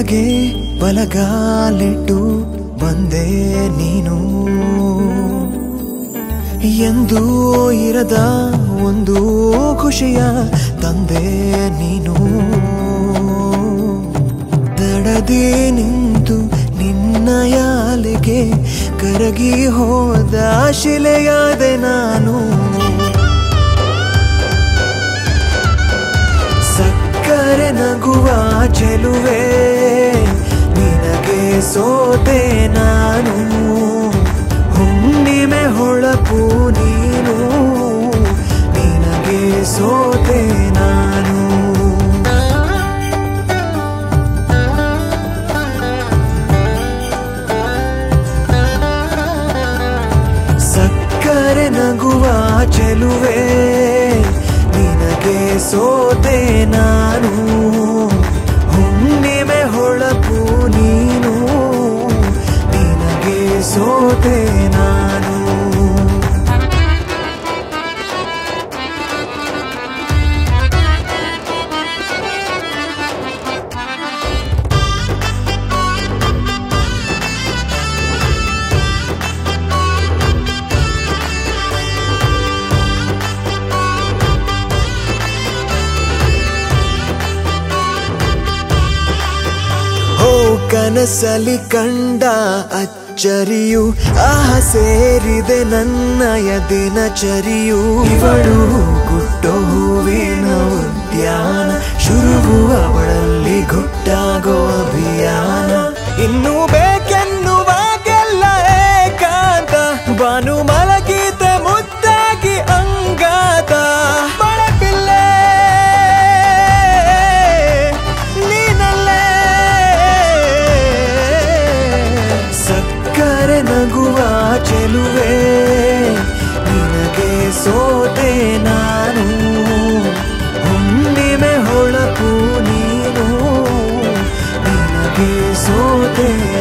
ಒಳಗೆ ಬಲಗಾಲಿಟ್ಟು ಬಂದೆ ನೀನು ಎಂದೂ ಇರದ ಒಂದು ಖುಷಿಯ ತಂದೆ ನೀನು ದಡದೆ ನಿಂತು ನಿನ್ನಯ ಅಲೆಗೆ ಕರಗಿ ಹೋದ ಶಿಲೆಯಾದೆ ನಾನು ಸಕ್ಕರೆ ನಗುವ ಚೆಲುವೆ ನಿನಗೆ ಸೋತೆ ನಾನು ಹುಣ್ಣಿಮೆ ಹೊಳಪು ನೀನು ನಿನಗೆ ಸೋತೆ ನಾನು ಸಕ್ಕರೆ ನಗುವ ಚೆಲುವೆ ನಿನಗೆ ಸೋತೆ ನಾನು ಹುಣ್ಣಿಮೆ ಹೊಳಪು ನೀನು ನಿನಗೆ ಸೋತೆ ನಾನು ಹೋ ಕನಸಲಿ ಕಂಡ ಅಚ್ಚರಿಯು ಆಹ ಸೇರಿದೆ ನನ್ನಯ ದಿನಚರಿಯು ಇವಳು ಗುಡ್ಡೋ ಹೂವಿನ ಉದ್ಯಾನ ಶುರುವು ಅವಳಲ್ಲಿ ಗುಟ್ಟಾಗೋ ಅಭಿಯಾನ ಇನ್ನು ಬೇಕೆನ್ನುವಾಗೆಲ್ಲ ಏಕಾಂತ ಬಾನು ಮಲಗೀತೆ ಮುದ್ದಾಗಿ ಅಂಗಾತ ಮಳಪಿಲ್ಲೆ ನೀನಲ್ಲೇ ಸಕ್ಕರೆ ನಗುವ ಚೆಲುವೆ ನಿನಗೆ ಸೋತೆ ನಾನು ಹುಣ್ಣಿಮೆ ಹೊಳಪು ನೀನು ನಿನಗೆ ಸೋತೆ